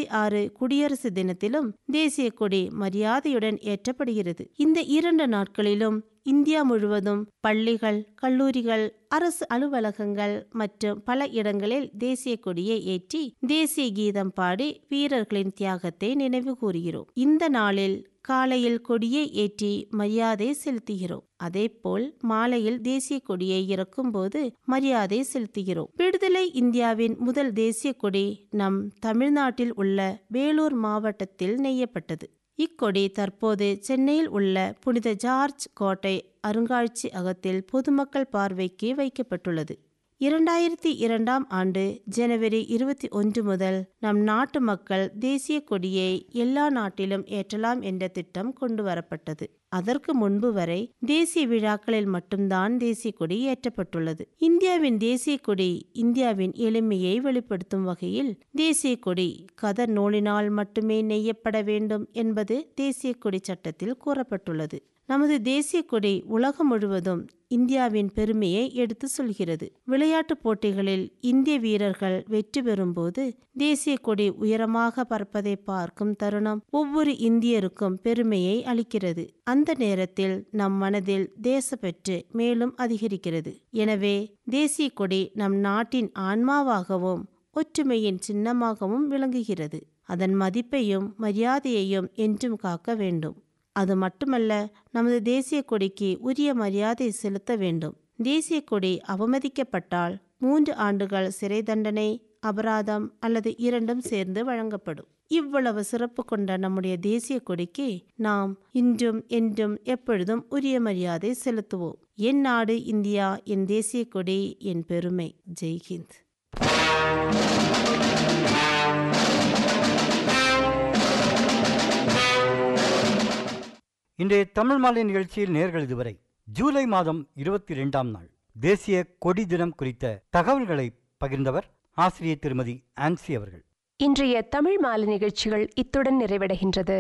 இருபத்தி ஆறு குடியரசு தினத்திலும் தேசிய கொடி மரியாதையுடன் ஏற்றப்படுகிறது இந்த இரண்டு நாட்களிலும் இந்தியா முழுவதும் பள்ளிகள் கல்லூரிகள் அரசு அலுவலகங்கள் மற்றும் பல இடங்களில் தேசிய கொடியை ஏற்றி தேசிய கீதம் பாடி வீரர்களின் தியாகத்தை நினைவு கூறுகிறோம் இந்த நாளில் காலையில் கொடியை ஏற்றி மரியாதை செலுத்துகிறோம் அதேபோல் மாலையில் தேசிய கொடியை இறக்கும்போது மரியாதை செலுத்துகிறோம் விடுதலை இந்தியாவின் முதல் தேசிய கொடி நம் தமிழ்நாட்டில் உள்ள வேலூர் மாவட்டத்தில் நெய்யப்பட்டது இக்கொடி தற்போது சென்னையில் உள்ள புனித ஜார்ஜ் கோட்டை அருங்காட்சியகத்தில் பொதுமக்கள் பார்வைக்கு வைக்கப்பட்டுள்ளது இரண்டாயிரத்தி இரண்டாம் ஆண்டு ஜனவரி இருபத்தி ஒன்று முதல் நம் நாட்டு மக்கள் தேசிய கொடியை எல்லா நாட்டிலும் ஏற்றலாம் என்ற திட்டம் கொண்டு வரப்பட்டது அதற்கு முன்பு வரை தேசிய விழாக்களில் மட்டும்தான் தேசிய கொடி ஏற்றப்பட்டுள்ளது இந்தியாவின் தேசிய கொடி இந்தியாவின் எளிமையை வெளிப்படுத்தும் வகையில் தேசிய கொடி கதர் நூலினால் மட்டுமே நெய்யப்பட வேண்டும் என்பது தேசிய கொடி சட்டத்தில் கூறப்பட்டுள்ளது நமது தேசிய கொடி உலகம் முழுவதும் இந்தியாவின் பெருமையை எடுத்து சொல்கிறது விளையாட்டுப் போட்டிகளில் இந்திய வீரர்கள் வெற்றி பெறும்போது தேசிய கொடி உயரமாக பறப்பதை பார்க்கும் தருணம் ஒவ்வொரு இந்தியருக்கும் பெருமையை அளிக்கிறது அந்த நேரத்தில் நம் மனதில் தேசப்பற்று மேலும் அதிகரிக்கிறது எனவே தேசிய கொடி நம் நாட்டின் ஆன்மாவாகவும் ஒற்றுமையின் சின்னமாகவும் விளங்குகிறது அதன் மதிப்பையும் மரியாதையையும் என்றும் காக்க வேண்டும் அது மட்டுமல்ல நமது தேசிய கொடிக்கு உரிய மரியாதை செலுத்த வேண்டும் தேசிய கொடி அவமதிக்கப்பட்டால் மூன்று ஆண்டுகள் சிறை தண்டனை அபராதம் அல்லது இரண்டும் சேர்ந்து வழங்கப்படும் இவ்வளவு சிறப்பு கொண்ட நம்முடைய தேசிய கொடிக்கு நாம் இன்றும் என்றும் எப்பொழுதும் உரிய மரியாதை செலுத்துவோம் என் நாடு இந்தியா என் தேசிய கொடி என் பெருமை ஜெய்ஹிந்த் இன்றைய தமிழ் மாலை நிகழ்ச்சியில் நேர்கள் இதுவரை ஜூலை மாதம் இருபத்தி இரண்டாம் நாள் தேசிய கொடி தினம் குறித்த தகவல்களை பகிர்ந்தவர் ஆசிரியர் திருமதி ஆன்சி அவர்கள் இன்றைய தமிழ் மாலை நிகழ்ச்சிகள் இத்துடன் நிறைவடைகின்றது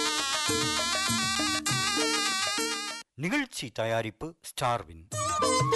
நிகழ்ச்சி தயாரிப்பு ஸ்டார்வின்